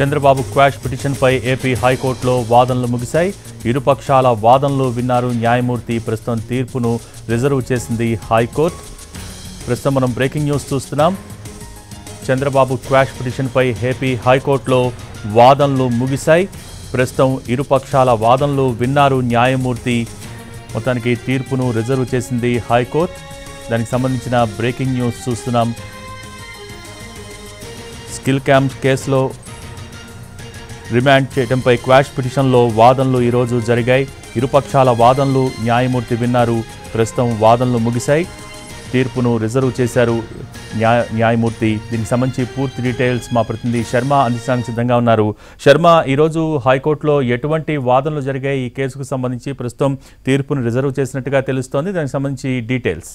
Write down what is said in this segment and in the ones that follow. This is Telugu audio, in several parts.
చంద్రబాబు క్వాష్ పిటిషన్పై ఏపీ హైకోర్టులో వాదనలు ముగిశాయి ఇరుపక్షాల వాదనలు విన్నారు న్యాయమూర్తి ప్రస్తుతం తీర్పును రిజర్వ్ చేసింది హైకోర్టు ప్రస్తుతం మనం బ్రేకింగ్ న్యూస్ చూస్తున్నాం చంద్రబాబు క్వాష్ పిటిషన్పై ఏపీ హైకోర్టులో వాదనలు ముగిశాయి ప్రస్తుతం ఇరుపక్షాల వాదనలు విన్నారు న్యాయమూర్తి మొత్తానికి తీర్పును రిజర్వ్ చేసింది హైకోర్టు దానికి సంబంధించిన బ్రేకింగ్ న్యూస్ చూస్తున్నాం స్కిల్ క్యాంప్ కేసులో రిమాండ్ చేయడంపై క్వాష్ పిటిషన్లో వాదనలు ఈరోజు జరిగాయి ఇరుపక్షాల వాదనలు న్యాయమూర్తి విన్నారు ప్రస్తుతం వాదనలు ముగిశాయి తీర్పును రిజర్వ్ చేశారు న్యాయ న్యాయమూర్తి దీనికి సంబంధించి పూర్తి డీటెయిల్స్ మా ప్రతినిధి శర్మ అందించడానికి సిద్ధంగా ఉన్నారు శర్మ ఈరోజు హైకోర్టులో ఎటువంటి వాదనలు జరిగాయి ఈ కేసుకు సంబంధించి ప్రస్తుతం తీర్పును రిజర్వ్ చేసినట్టుగా తెలుస్తోంది దానికి సంబంధించి డీటెయిల్స్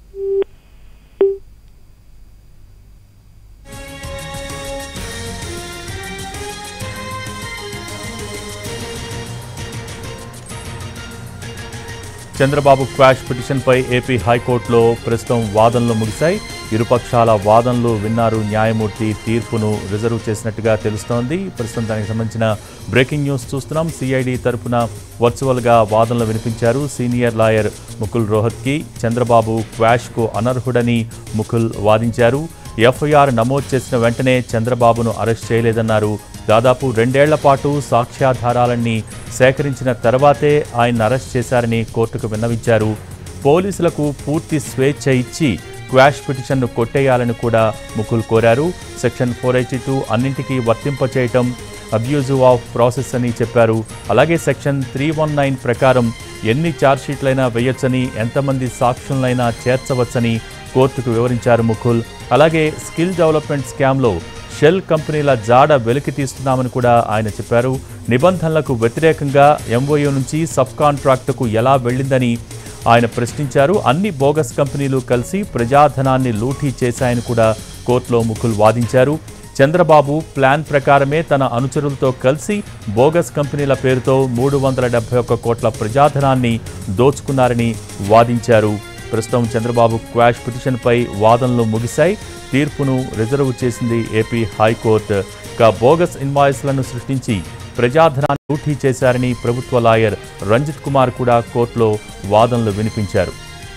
చంద్రబాబు క్వాష్ పిటిషన్పై ఏపీ హైకోర్టులో ప్రస్తుతం వాదనలు ముగిశాయి ఇరుపక్షాల వాదనలు విన్నారు న్యాయమూర్తి తీర్పును రిజర్వ్ చేసినట్టుగా తెలుస్తోంది ప్రస్తుతం దానికి సంబంధించిన బ్రేకింగ్ న్యూస్ చూస్తున్నాం సిఐడి తరపున వర్చువల్గా వాదనలు వినిపించారు సీనియర్ లాయర్ ముకుల్ రోహత్కి చంద్రబాబు క్వాష్కు అనర్హుడని ముకుల్ వాదించారు ఎఫ్ఐఆర్ నమోదు చేసిన వెంటనే చంద్రబాబును అరెస్ట్ చేయలేదన్నారు దాదాపు రెండేళ్ల పాటు సాక్ష్యాధారాలన్నీ సేకరించిన తర్వాతే ఆయన అరెస్ట్ చేశారని కోర్టుకు విన్నవించారు పోలీసులకు పూర్తి స్వేచ్ఛ ఇచ్చి క్వాష్ పిటిషన్ను కొట్టేయాలని కూడా ముకుల్ కోరారు సెక్షన్ ఫోర్ ఎయిటీ టూ అన్నింటికీ వర్తింపచేయటం అబ్యూజివ్ ఆఫ్ ప్రాసెస్ అని చెప్పారు అలాగే సెక్షన్ త్రీ వన్ నైన్ ప్రకారం ఎన్ని ఛార్జ్షీట్లైనా వేయొచ్చని ఎంతమంది సాక్షులైనా చేర్చవచ్చని కోర్టుకు వివరించారు ముకుల్ అలాగే స్కిల్ డెవలప్మెంట్ స్కామ్లో షెల్ కంపెనీల జాడ వెలికి తీస్తున్నామని కూడా ఆయన చెప్పారు నిబంధనలకు వ్యతిరేకంగా ఎంఓయూ నుంచి సబ్ కాంట్రాక్టుకు ఎలా వెళ్ళిందని ఆయన ప్రశ్నించారు అన్ని బోగస్ కంపెనీలు కలిసి ప్రజాధనాన్ని లూటీ చేశాయని కూడా కోర్టులో ముకుల్ వాదించారు చంద్రబాబు ప్లాన్ ప్రకారమే తన అనుచరులతో కలిసి బోగస్ కంపెనీల పేరుతో మూడు వందల డెబ్బై ఒక్క కోట్ల ప్రజాధనాన్ని దోచుకున్నారని వాదించారు ప్రస్తుతం చంద్రబాబు క్వాష్ పిటిషన్పై వాదనలు ముగిశాయి తీర్పును రిజర్వ్ చేసింది ఏపీ హైకోర్టు ఇక బోగస్ ఇన్వాయిస్లను సృష్టించి ప్రజాధనాన్ని లూటీ చేశారని ప్రభుత్వ లాయర్ రంజిత్ కుమార్ కూడా కోర్టులో వాదనలు వినిపించారు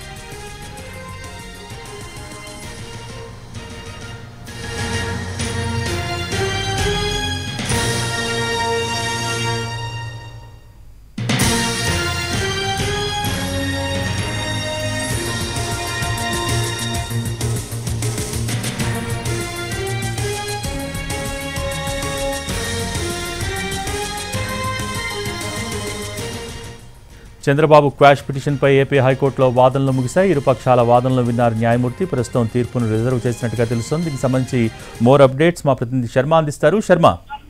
చంద్రబాబు క్వాష్ పిటిషన్పై ఏపీ హైకోర్టులో వాదనలు ముగిశాయి ఇరుపక్షాల వాదనలు విన్నారు న్యాయమూర్తి ప్రస్తుతం తీర్పును రిజర్వ్ చేసినట్టుగా తెలుస్తోంది దీనికి సంబంధించి మోర్ అప్డేట్స్ మా ప్రతినిధి శర్మ అందిస్తారు శర్మ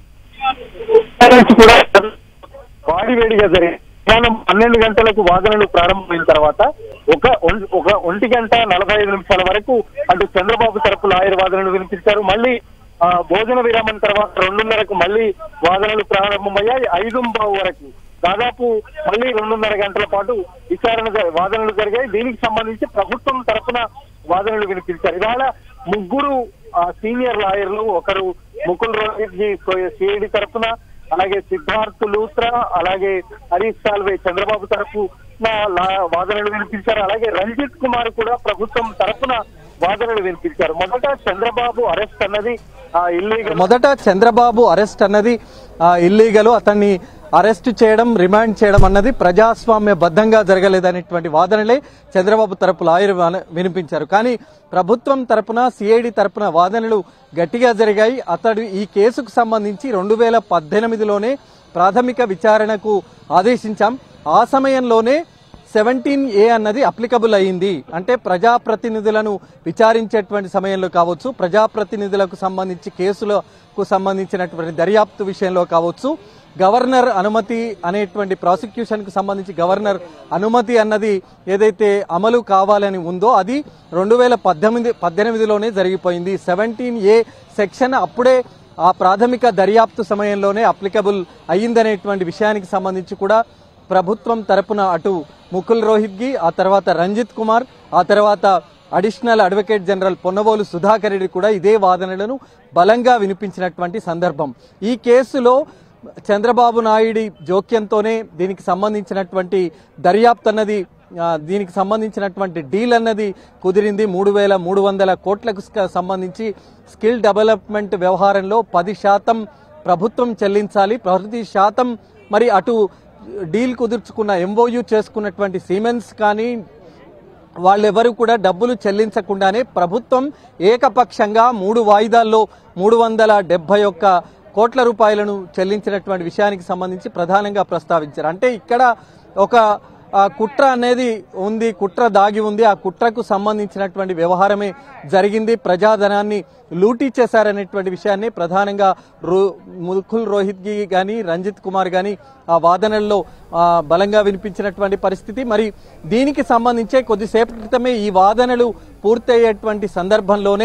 నుంచి కూడా వాడి వేడిగా జరిగింది మధ్యాహ్నం పన్నెండు గంటలకు వాదనలు ప్రారంభమైన తర్వాత ఒక ఒం- ఒక ఒంటి గంట నలభై ఐదు నిమిషాల వరకు అటు చంద్రబాబు తరపు లాయర్ వాదనలు వినిపించారు మళ్ళీ ఆ, భోజన విరామం తర్వాత రెండున్నరకు మళ్ళీ వాదనలు ప్రారంభమయ్యాయి ఐదు బావు వరకు దాదాపు మళ్ళీ రెండున్నర గంటల పాటు విచారణ జ- వాదనలు జరిగాయి దీనికి సంబంధించి ప్రభుత్వం తరపున వాదనలు వినిపించారు ఇవాళ ముగ్గురు ఆ, సీనియర్ లాయర్లు ఒకరు ముకుల్ రోహిత్ జీ సిఐడి తరపున అలాగే సిద్ధార్థ్ లూత్రా అలాగే హరీష్ సాల్వే చంద్రబాబు తరపు వాదనలు వినిపించారు అలాగే రంజిత్ కుమార్ కూడా ప్రభుత్వం తరపున వాదనలు వినిపించారు మొదట చంద్రబాబు అరెస్ట్ అన్నది ఇల్లీగల్ మొదట చంద్రబాబు అరెస్ట్ అన్నది ఇల్లీగల్ అతన్ని అరెస్ట్ చేయడం రిమాండ్ చేయడం అన్నది ప్రజాస్వామ్య బద్ధంగా జరగలేదనేటువంటి వాదనలే చంద్రబాబు తరపు లాయర్ వాన- వినిపించారు కానీ ప్రభుత్వం తరపున సిఐడి తరపున వాదనలు గట్టిగా జరిగాయి అతడు ఈ కేసుకు సంబంధించి రెండు వేల పద్దెనిమిదిలోనే ప్రాథమిక విచారణకు ఆదేశించాం ఆ సమయంలోనే సెవెంటీన్ ఏ అన్నది అప్లికబుల్ అయింది అంటే ప్రజాప్రతినిధులను విచారించేటువంటి సమయంలో కావచ్చు ప్రజాప్రతినిధులకు సంబంధించి కేసులకు సంబంధించినటువంటి దర్యాప్తు విషయంలో కావచ్చు గవర్నర్ అనుమతి అనేటువంటి ప్రాసిక్యూషన్ కు సంబంధించి గవర్నర్ అనుమతి అన్నది ఏదైతే అమలు కావాలని ఉందో అది రెండు వేల పద్దెనిమిది పద్దెనిమిదిలోనే జరిగిపోయింది సెవెంటీన్ ఏ సెక్షన్ అప్పుడే ఆ ప్రాథమిక దర్యాప్తు సమయంలోనే అప్లికబుల్ అయ్యిందనేటువంటి విషయానికి సంబంధించి కూడా ప్రభుత్వం తరపున అటు ముకుల్ రోహిత్గి ఆ తర్వాత రంజిత్ కుమార్ ఆ తర్వాత additional advocate general Ponnavolu Sudhakar Reddy కూడా ఇదే వాదనలను బలంగా వినిపించినటువంటి సందర్భం ఈ కేసులో చంద్రబాబు నాయుడి జోక్యంతోనే దీనికి సంబంధించినటువంటి దర్యాప్తు అన్నది ఆ, దీనికి సంబంధించినటువంటి డీల్ అన్నది కుదిరింది మూడు వేల మూడు వందల కోట్లకు స్క- సంబంధించి స్కిల్ డెవలప్మెంట్ వ్యవహారంలో పది శాతం ప్రభుత్వం చెల్లించాలి ప్రతి శాతం మరి అటు డీల్ కుదుర్చుకున్న ఎంఓయూ చేసుకున్నటువంటి సిమెన్స్ కానీ వాళ్ళెవరు కూడా డబ్బులు చెల్లించకుండానే ప్రభుత్వం ఏకపక్షంగా మూడు వాయిదాల్లో మూడు వందల డెబ్బై ఒక్క కోట్ల రూపాయలను చెల్లించినటువంటి విషయానికి సంబంధించి ప్రధానంగా ప్రస్తావించారు అంటే ఇక్కడ ఒక ఆ, కుట్ర అనేది ఉంది కుట్ర దాగి ఉంది ఆ కుట్రకు సంబంధించినటువంటి వ్యవహారమే జరిగింది ప్రజాధనాన్ని లూటీ చేశారనేటువంటి విషయాన్ని ప్రధానంగా రో ముకుల్ రోహిత్ గి కానీ రంజిత్ కుమార్ కానీ ఆ వాదనల్లో ఆ, బలంగా వినిపించినటువంటి పరిస్థితి మరి దీనికి సంబంధించే కొద్దిసేపటి క్రితమే ఈ వాదనలు పూర్తయ్యేటువంటి సందర్భంలోనే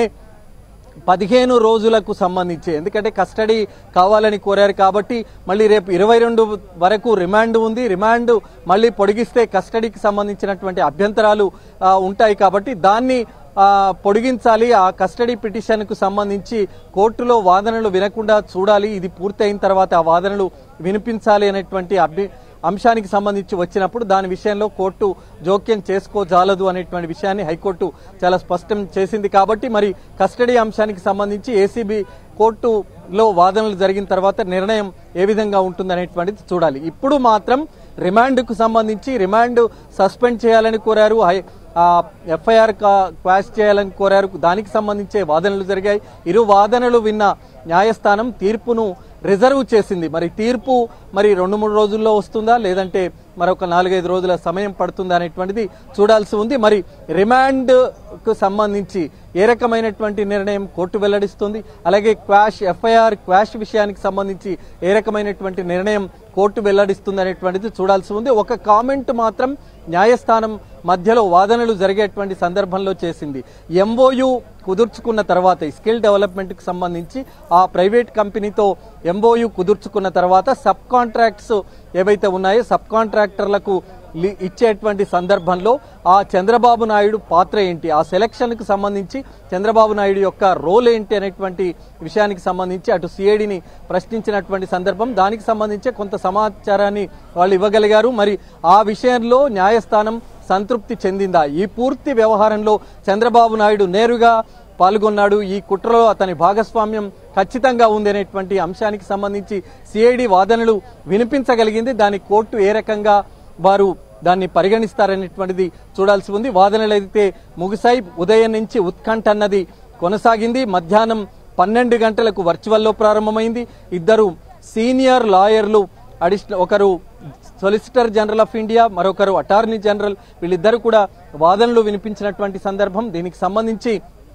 పదిహేను రోజులకు సంబంధించి ఎందుకంటే కస్టడీ కావాలని కోరారు కాబట్టి మళ్ళీ రేపు ఇరవై రెండు వరకు రిమాండ్ ఉంది రిమాండ్ మళ్ళీ పొడిగిస్తే కస్టడీకి సంబంధించినటువంటి అభ్యంతరాలు ఆ, ఉంటాయి కాబట్టి దాన్ని ఆ, పొడిగించాలి ఆ కస్టడీ పిటిషన్ కు సంబంధించి కోర్టులో వాదనలు వినకుండా చూడాలి ఇది పూర్తయిన తర్వాత ఆ వాదనలు వినిపించాలి అనేటువంటి అభి అంశానికి సంబంధించి వచ్చినప్పుడు దాని విషయంలో కోర్టు జోక్యం చేసుకోజాలదు అనేటువంటి విషయాన్ని హైకోర్టు చాలా స్పష్టం చేసింది కాబట్టి మరి కస్టడీ అంశానికి సంబంధించి ఏసీబీ కోర్టులో వాదనలు జరిగిన తర్వాత నిర్ణయం ఏ విధంగా ఉంటుందనేటువంటిది చూడాలి ఇప్పుడు మాత్రం రిమాండ్కు సంబంధించి రిమాండ్ సస్పెండ్ చేయాలని కోరారు హై ఎఫ్ఐఆర్ క్వాష్ చేయాలని కోరారు దానికి సంబంధించే వాదనలు జరిగాయి ఇరు వాదనలు విన్న న్యాయస్థానం తీర్పును రిజర్వ్ చేసింది మరి తీర్పు మరి రెండు మూడు రోజుల్లో వస్తుందా లేదంటే మరొక నాలుగైదు రోజుల సమయం పడుతుందా అనేటువంటిది చూడాల్సి ఉంది మరి రిమాండ్ కు సంబంధించి ఏ రకమైనటువంటి నిర్ణయం కోర్టు వెల్లడిస్తుంది అలాగే క్వాష్ ఎఫ్ఐఆర్ క్వాష్ విషయానికి సంబంధించి ఏ రకమైనటువంటి నిర్ణయం కోర్టు వెల్లడిస్తుంది అనేటువంటిది చూడాల్సి ఉంది ఒక కామెంట్ మాత్రం న్యాయస్థానం మధ్యలో వాదనలు జరిగేటువంటి సందర్భంలో చేసింది ఎంఓయు కుదుర్చుకున్న తర్వాత ఈ స్కిల్ డెవలప్మెంట్ కి సంబంధించి ఆ ప్రైవేట్ కంపెనీతో ఎంఓయు కుదుర్చుకున్న తర్వాత సబ్ కాంట్రాక్ట్స్ ఏవైతే ఉన్నాయో సబ్ కాంట్రాక్టర్లకు లి- ఇచ్చేటువంటి సందర్భంలో ఆ చంద్రబాబు నాయుడు పాత్ర ఏంటి ఆ సెలక్షన్ కు సంబంధించి చంద్రబాబు నాయుడు యొక్క రోల్ ఏంటి అనేటువంటి విషయానికి సంబంధించి అటు సిఐడిని ప్రశ్నించినటువంటి సందర్భం దానికి సంబంధించి కొంత సమాచారాన్ని వాళ్ళు ఇవ్వగలిగారు మరి ఆ విషయంలో న్యాయస్థానం సంతృప్తి చెందిందా ఈ పూర్తి వ్యవహారంలో చంద్రబాబు నాయుడు నేరుగా పాల్గొన్నాడు ఈ కుట్రలో అతని భాగస్వామ్యం ఖచ్చితంగా ఉంది అనేటువంటి అంశానికి సంబంధించి సిఐడి వాదనలు వినిపించగలిగింది దాని కోర్టు ఏ రకంగా వారు దాన్ని పరిగణిస్తారనేటువంటిది చూడాల్సి ఉంది వాదనలు అయితే ముగిసాయి ఉదయం నుంచి ఉత్కంఠ అన్నది కొనసాగింది మధ్యాహ్నం పన్నెండు గంటలకు వర్చువల్లో ప్రారంభమైంది ఇద్దరు సీనియర్ లాయర్లు అడిషనల్ ఒకరు సొలిసిటర్ జనరల్ ఆఫ్ ఇండియా మరొకరు అటార్నీ జనరల్ వీళ్ళిద్దరు కూడా వాదనలు వినిపించినటువంటి సందర్భం దీనికి సంబంధించి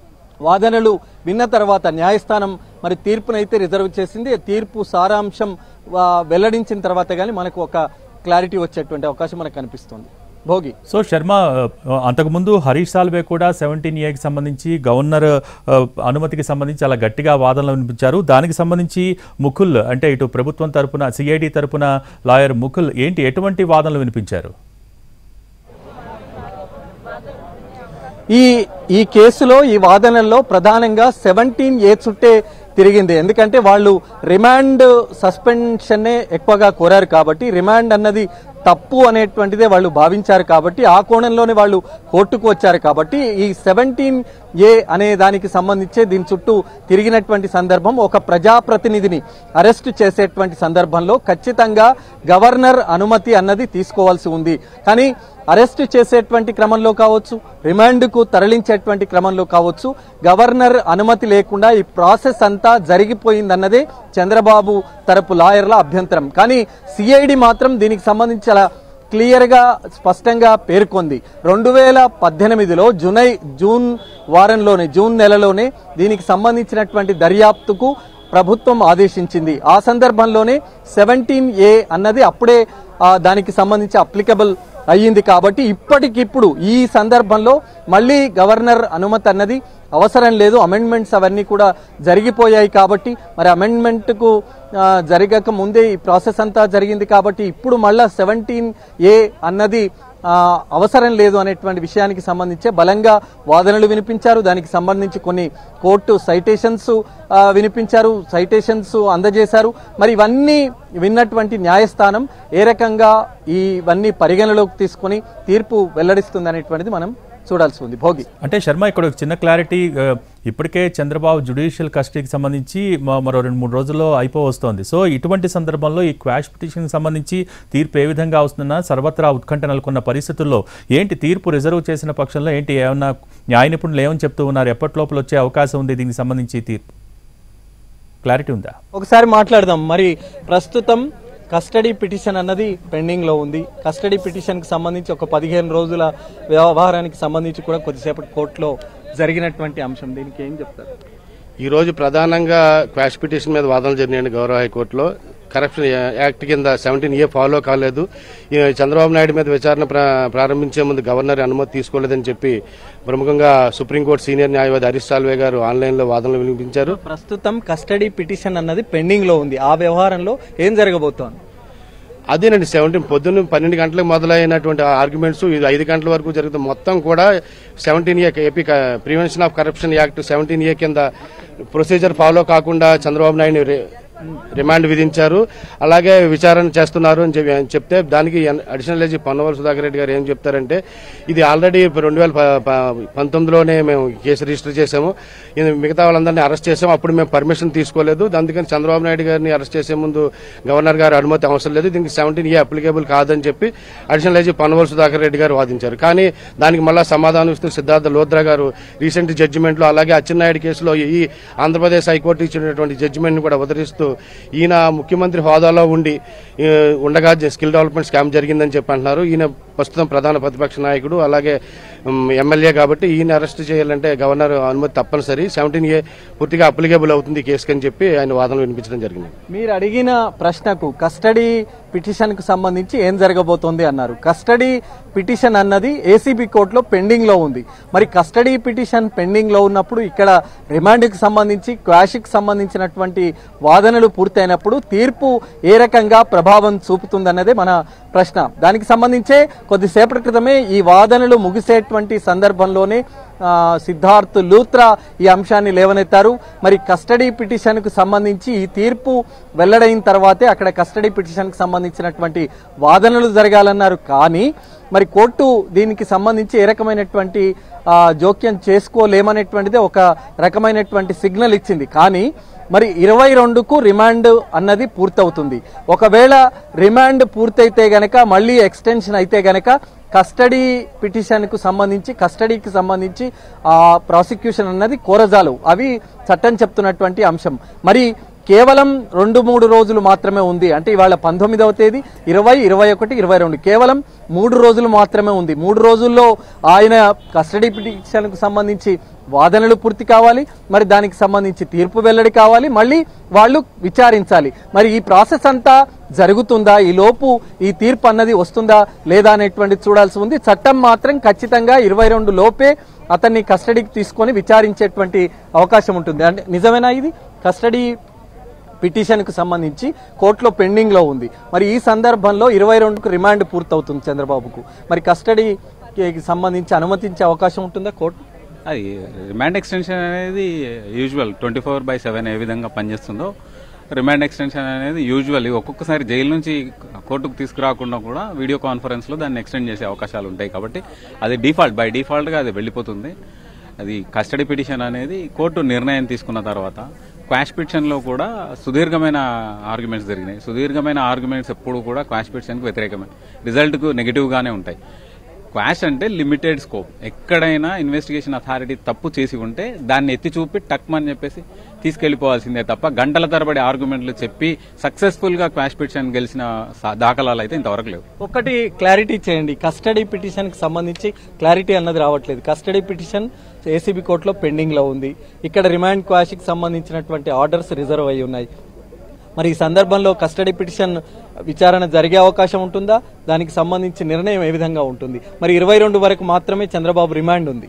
వాదనలు విన్న తర్వాత న్యాయస్థానం మరి తీర్పునైతే రిజర్వ్ చేసింది ఆ తీర్పు సారాంశం ఆ, వెల్లడించిన తర్వాత కానీ మనకు ఒక క్లారిటీ వచ్చేటువంటి అవకాశం మనకు కనిపిస్తుంది భోగి సో శర్మ ఆ, అంతకుముందు హరీష్ సాల్వే కూడా సెవెంటీన్ ఏకి సంబంధించి గవర్నర్ ఆ, అనుమతికి సంబంధించి చాలా గట్టిగా వాదనలు వినిపించారు దానికి సంబంధించి ముకుల్ అంటే ఇటు ప్రభుత్వం తరపున సిఐడి తరపున లాయర్ ముకుల్ ఏంటి ఎటువంటి వాదనలు వినిపించారు ఈ ఈ కేసులో ఈ వాదనల్లో ప్రధానంగా సెవెంటీన్ ఏ చుట్టే తిరిగింది ఎందుకంటే వాళ్ళు రిమాండ్ సస్పెన్షన్నే ఎక్కువగా కోరారు కాబట్టి రిమాండ్ అన్నది తప్పు అనేటువంటిదే వాళ్ళు భావించారు కాబట్టి ఆ కోణంలోనే వాళ్ళు కోర్టుకు వచ్చారు కాబట్టి ఈ సెవెంటీన్ ఏ అనే దానికి సంబంధించే దీని చుట్టూ తిరిగినటువంటి సందర్భం ఒక ప్రజాప్రతినిధిని అరెస్ట్ చేసేటువంటి సందర్భంలో ఖచ్చితంగా గవర్నర్ అనుమతి అన్నది తీసుకోవాల్సి ఉంది కానీ అరెస్ట్ చేసేటువంటి క్రమంలో కావచ్చు రిమాండ్కు తరలించేటువంటి క్రమంలో కావచ్చు గవర్నర్ అనుమతి లేకుండా ఈ ప్రాసెస్ అంతా జరిగిపోయిందన్నదే చంద్రబాబు తరపు లాయర్ల అభ్యంతరం కానీ సిఐడి మాత్రం దీనికి సంబంధించి చాలా క్లియర్ గా స్పష్టంగా పేర్కొంది రెండు వేల పద్దెనిమిదిలో జునై జూన్ వారంలోనే జూన్ నెలలోనే దీనికి సంబంధించినటువంటి దర్యాప్తుకు ప్రభుత్వం ఆదేశించింది ఆ సందర్భంలోనే సెవెంటీన్ ఏ అన్నది అప్పుడే ఆ, దానికి సంబంధించి అప్లికబుల్ అయ్యింది కాబట్టి ఇప్పటికిప్పుడు ఈ సందర్భంలో మళ్ళీ గవర్నర్ అనుమతి అన్నది అవసరం లేదు అమెండ్మెంట్స్ అవన్నీ కూడా జరిగిపోయాయి కాబట్టి మరి అమెండ్మెంట్కు జరగక ముందే ఈ ప్రాసెస్ అంతా జరిగింది కాబట్టి ఇప్పుడు మళ్ళా సెవెంటీన్ ఏ అన్నది ఆ, అవసరం లేదు అనేటువంటి విషయానికి సంబంధించే బలంగా వాదనలు వినిపించారు దానికి సంబంధించి కొన్ని కోర్టు సైటేషన్స్ ఆ, వినిపించారు సైటేషన్స్ అందజేశారు మరి ఇవన్నీ విన్నటువంటి న్యాయస్థానం ఏ రకంగా ఇవన్నీ పరిగణలోకి తీసుకొని తీర్పు వెల్లడిస్తుంది అనేటువంటిది మనం చూడాల్సి ఉంది భోగి అంటే శర్మ ఇక్కడ ఒక చిన్న క్లారిటీ ఆ, ఇప్పటికే చంద్రబాబు జుడిషియల్ కస్టడీకి సంబంధించి మ- మరో రెండు మూడు రోజుల్లో అయిపోవస్తోంది సో ఇటువంటి సందర్భంలో ఈ క్వాష్ పిటిషన్కి సంబంధించి తీర్పు ఏ విధంగా వస్తుందన్న సర్వత్రా ఉత్కంఠ నెలకొన్న పరిస్థితుల్లో ఏంటి తీర్పు రిజర్వ్ చేసిన పక్షంలో ఏంటి ఏమన్నా న్యాయ నిపుణులు ఏమని చెప్తూ ఉన్నారు ఎప్పటిలోపల వచ్చే అవకాశం ఉంది దీనికి సంబంధించి తీర్పు క్లారిటీ ఉందా ఒకసారి మాట్లాడదాం మరి ప్రస్తుతం కస్టడీ పిటిషన్ అన్నది పెండింగ్ లో ఉంది కస్టడీ పిటిషన్ కి సంబంధించి ఒక పదిహేను రోజుల వ్యవహారానికి సంబంధించి కూడా కొద్దిసేపటి కోర్టులో జరిగినటువంటి అంశం దీనికి ఏం చెప్తారు ఈ రోజు ప్రధానంగా క్వాష్ పిటిషన్ మీద వాదనలు జరిగినాయండి గౌరవ హైకోర్టులో కరప్షన్ యాక్ట్ కింద సెవెంటీన్ ఏ ఫాలో కాలేదు ఈ చంద్రబాబు నాయుడు మీద విచారణ ప్రా- ప్రారంభించే ముందు గవర్నర్ అనుమతి తీసుకోలేదని చెప్పి ప్రముఖంగా సుప్రీంకోర్టు సీనియర్ న్యాయవాది హరీష్ సాల్వే గారు ఆన్లైన్లో వాదనలు వినిపించారు ప్రస్తుతం కస్టడీ పిటిషన్ అన్నది పెండింగ్ లో ఉంది ఆ వ్యవహారంలో ఏం జరగబోతోంది అదేనండి సెవెంటీన్ పొద్దున్న పన్నెండు గంటలకు మొదలైనటువంటి ఆర్గ్యుమెంట్స్ ఇది ఐదు గంటల వరకు జరుగుతుంది మొత్తం కూడా seventeen A AP prevention of corruption act seventeen A కింద ప్రొసీజర్ ఫాలో కాకుండా చంద్రబాబు నాయుడు రి- రిమాండ్ విధించారు అలాగే విచారణ చేస్తున్నారు అని చెప్పి- అని చెప్తే దానికి అడిషనల్ ఏజీ పొన్నవల్ సుధాకర్ రెడ్డి గారు ఏం చెప్తారంటే ఇది ఆల్రెడీ రెండు వేల ప- ప- పంతొమ్మిదిలోనే మేము కేసు రిజిస్టర్ చేశాము ఇది మిగతా వాళ్ళందరినీ అరెస్ట్ చేసాము అప్పుడు మేము పర్మిషన్ తీసుకోలేదు అందుకని చంద్రబాబు నాయుడు గారిని అరెస్ట్ చేసే ముందు గవర్నర్ గారు అనుమతి అవసరం లేదు దీనికి సెవెంటీన్ ఏ అప్లికేబుల్ కాదని చెప్పి అడిషనల్ ఏజీ పొన్నవల్ సుధాకర్ రెడ్డి గారు వాదించారు కానీ దానికి మళ్ళా సమాధానం ఇస్తూ సిద్ధార్థ లోద్రా గారు రీసెంట్ జడ్జిమెంట్లో అలాగే అచ్చెన్నాయుడు కేసులో ఈ ఆంధ్రప్రదేశ్ హైకోర్టు ఇచ్చినటువంటి జడ్జిమెంట్ కూడా ఉదరిస్తూ ఈయన ముఖ్యమంత్రి హోదాలో ఉండి ఈ, ఉండగా స్కిల్ డెవలప్మెంట్ స్కామ్ జరిగిందని చెప్పి అంటున్నారు ఈయన ప్రస్తుతం ప్రధాన ప్రతిపక్ష నాయకుడు అలాగే ఉమ్, ఎమ్మెల్యే కాబట్టి ఈయన అరెస్ట్ చేయాలంటే గవర్నర్ అనుమతి తప్పనిసరి సెవెంటీన్ ఏ పూర్తిగా అప్లికేబుల్ అవుతుంది ఈ కేసుకి అని చెప్పి ఆయన వాదనలు వినిపించడం జరిగింది మీరు అడిగిన ప్రశ్నకు కస్టడీ పిటిషన్ కు సంబంధించి ఏం జరగబోతోంది అన్నారు కస్టడీ పిటిషన్ అన్నది ఏసీబీ కోర్టులో పెండింగ్ లో ఉంది మరి కస్టడీ పిటిషన్ పెండింగ్ లో ఉన్నప్పుడు ఇక్కడ రిమాండ్ కి సంబంధించి క్వాష్ కి సంబంధించినటువంటి వాదనలు పూర్తయినప్పుడు తీర్పు ఏ రకంగా ప్రభావం చూపుతుందన్నదే మన ప్రశ్న దానికి సంబంధించే కొద్దిసేపటి క్రితమే ఈ వాదనలు ముగిసేటువంటి సందర్భంలోనే ఆ, సిద్ధార్థ్ లూత్రా ఈ అంశాన్ని లేవనెత్తారు మరి కస్టడీ పిటిషన్ కు సంబంధించి ఈ తీర్పు వెల్లడైన తర్వాతే అక్కడ కస్టడీ పిటిషన్ కు సంబంధించినటువంటి వాదనలు జరగాలన్నారు కానీ మరి కోర్టు దీనికి సంబంధించి ఏ రకమైనటువంటి ఆ, జోక్యం చేసుకోలేమనేటువంటిది ఒక రకమైనటువంటి సిగ్నల్ ఇచ్చింది కానీ మరి ఇరవై రెండుకు రిమాండ్ అన్నది పూర్తవుతుంది ఒకవేళ రిమాండ్ పూర్తయితే గనక మళ్ళీ ఎక్స్టెన్షన్ అయితే గనక కస్టడీ పిటిషన్ కు సంబంధించి కస్టడీకి సంబంధించి ఆ ప్రాసిక్యూషన్ అన్నది కోరజాలు అవి చట్టం చెప్తున్నటువంటి అంశం మరి కేవలం రెండు మూడు రోజులు మాత్రమే ఉంది అంటే ఇవాళ పంతొమ్మిదవ తేదీ ఇరవై ఇరవై ఒకటి ఇరవై రెండు కేవలం మూడు రోజులు మాత్రమే ఉంది మూడు రోజుల్లో ఆయన కస్టడీ పిటిషన్ కు సంబంధించి వాదనలు పూర్తి కావాలి మరి దానికి సంబంధించి తీర్పు వెల్లడి కావాలి మళ్ళీ వాళ్ళు విచారించాలి మరి ఈ ప్రాసెస్ అంతా జరుగుతుందా ఈ లోపు ఈ తీర్పు అన్నది వస్తుందా లేదా అనేటువంటి చూడాల్సి ఉంది చట్టం మాత్రం ఖచ్చితంగా ఇరవై రెండు లోపే అతన్ని కస్టడీకి తీసుకొని విచారించేటువంటి అవకాశం ఉంటుంది అంటే నిజమేనా ఇది కస్టడీ పిటిషన్కు సంబంధించి కోర్టులో పెండింగ్లో ఉంది మరి ఈ సందర్భంలో ఇరవై రెండుకు రిమాండ్ పూర్తవుతుంది చంద్రబాబుకు మరి కస్టడీకి సంబంధించి అనుమతించే అవకాశం ఉంటుందా కోర్టు అది రిమాండ్ ఎక్స్టెన్షన్ అనేది usual twenty four by seven ఏ విధంగా పనిచేస్తుందో రిమాండ్ ఎక్స్టెన్షన్ అనేది యూజువల్లీ ఒక్కొక్కసారి జైలు నుంచి కోర్టుకు తీసుకురాకుండా కూడా వీడియో కాన్ఫరెన్స్లో దాన్ని ఎక్స్టెండ్ చేసే అవకాశాలు ఉంటాయి కాబట్టి అది డిఫాల్ట్ బై డిఫాల్ట్గా అది వెళ్ళిపోతుంది అది కస్టడీ పిటిషన్ అనేది కోర్టు నిర్ణయం తీసుకున్న తర్వాత క్వాష్ పిటిషన్లో కూడా సుదీర్ఘమైన ఆర్గ్యుమెంట్స్ జరిగినాయి సుదీర్ఘమైన ఆర్గ్యుమెంట్స్ ఎప్పుడు కూడా క్వాష్ పిటిషన్కి వ్యతిరేకమే రిజల్ట్కు నెగిటివ్గానే ఉంటాయి క్వాష్ అంటే లిమిటెడ్ స్కోప్ ఎక్కడైనా ఇన్వెస్టిగేషన్ అథారిటీ తప్పు చేసి ఉంటే దాన్ని ఎత్తి చూపి టక్మని చెప్పేసి తీసుకెళ్లిపోవాల్సిందే తప్ప గంటల తరబడి ఆర్గ్యుమెంట్లు చెప్పి సక్సెస్ఫుల్ గా క్వాష్ పిటిషన్ గెలిచిన సా- దాఖలాలు అయితే ఇంతవరకు లేవు ఒకటి క్లారిటీ చేయండి కస్టడీ పిటిషన్ కి సంబంధించి క్లారిటీ అన్నది రావట్లేదు కస్టడీ పిటిషన్ ఏసీబీ కోర్టులో పెండింగ్ లో ఉంది ఇక్కడ రిమాండ్ క్వాష్ కి సంబంధించినటువంటి ఆర్డర్స్ రిజర్వ్ అయి ఉన్నాయి మరి ఈ సందర్భంలో కస్టడీ పిటిషన్ విచారణ జరిగే అవకాశం ఉంటుందా దానికి సంబంధించి నిర్ణయం ఏ విధంగా ఉంటుంది మరి ఇరవై రెండు వరకు మాత్రమే చంద్రబాబు రిమాండ్ ఉంది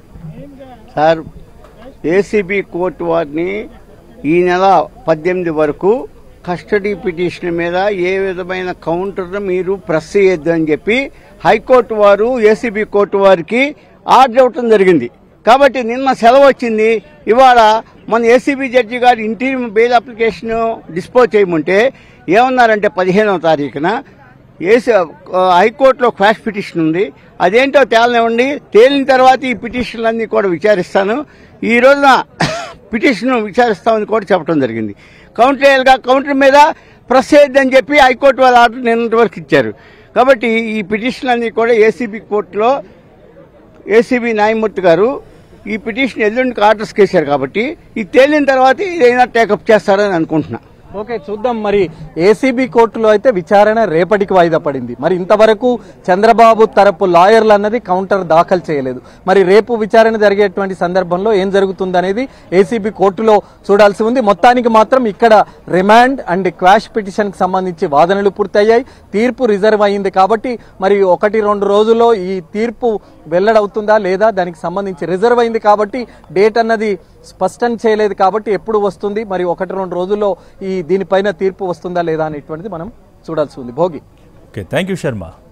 సార్ ఏసీబీ కోర్టు వారిని ఈ నెల పద్దెనిమిది వరకు కస్టడీ పిటిషన్ మీద ఏ విధమైన కౌంటర్ మీరు ప్రెస్ చేయొద్దు అని చెప్పి హైకోర్టు వారు ఏసీబీ కోర్టు వారికి ఆర్డర్ ఇవ్వటం జరిగింది కాబట్టి నిన్న సెలవు వచ్చింది ఇవాళ మన ACB judge garu interim bail application dispose చేయమంటే ఏమన్నారంటే పదిహేనవ తారీఖున ఏసీ హైకోర్టులో క్వాష్ పిటిషన్ ఉంది అదేంటో తేలనివ్వండి తేలిన తర్వాత ఈ పిటిషన్లన్నీ కూడా విచారిస్తాను ఈ రోజున పిటిషన్ విచారిస్తామని కూడా చెప్పడం జరిగింది కౌంటర్ వేయాలిగా కౌంటర్ మీద ప్రెస్ చేయొద్దని చెప్పి హైకోర్టు వాళ్ళ ఆర్డర్ నిన్నటి వరకు ఇచ్చారు కాబట్టి ఈ పిటిషన్లన్నీ కూడా ఏసీబీ కోర్టులో ఏసీబీ న్యాయమూర్తి గారు ఈ పిటిషన్ ఎల్లుండికి ఆర్డర్స్ చేశారు కాబట్టి ఇది తేలిన తర్వాత ఇదైనా టేకప్ చేస్తారని అనుకుంటున్నా ఓకే చూద్దాం మరి ఏసీబీ కోర్టులో అయితే విచారణ రేపటికి వాయిదా పడింది మరి ఇంతవరకు చంద్రబాబు తరపు లాయర్లు అన్నది కౌంటర్ దాఖలు చేయలేదు మరి రేపు విచారణ జరిగేటువంటి సందర్భంలో ఏం జరుగుతుందనేది ఏసీబీ కోర్టులో చూడాల్సి ఉంది మొత్తానికి మాత్రం ఇక్కడ రిమాండ్ అండ్ క్వాష్ పిటిషన్ కి సంబంధించి వాదనలు పూర్తయ్యాయి తీర్పు రిజర్వ్ అయింది కాబట్టి మరి ఒకటి రెండు రోజుల్లో ఈ తీర్పు వెల్లడవుతుందా లేదా దానికి సంబంధించి రిజర్వ్ అయింది కాబట్టి డేట్ అన్నది స్పష్టం చేయలేదు కాబట్టి ఎప్పుడు వస్తుంది మరి ఒకటి రెండు రోజుల్లో ఈ దీనిపైన తీర్పు వస్తుందా లేదా అనేటువంటిది మనం చూడాల్సి ఉంది Bhogi okay thank you Sharma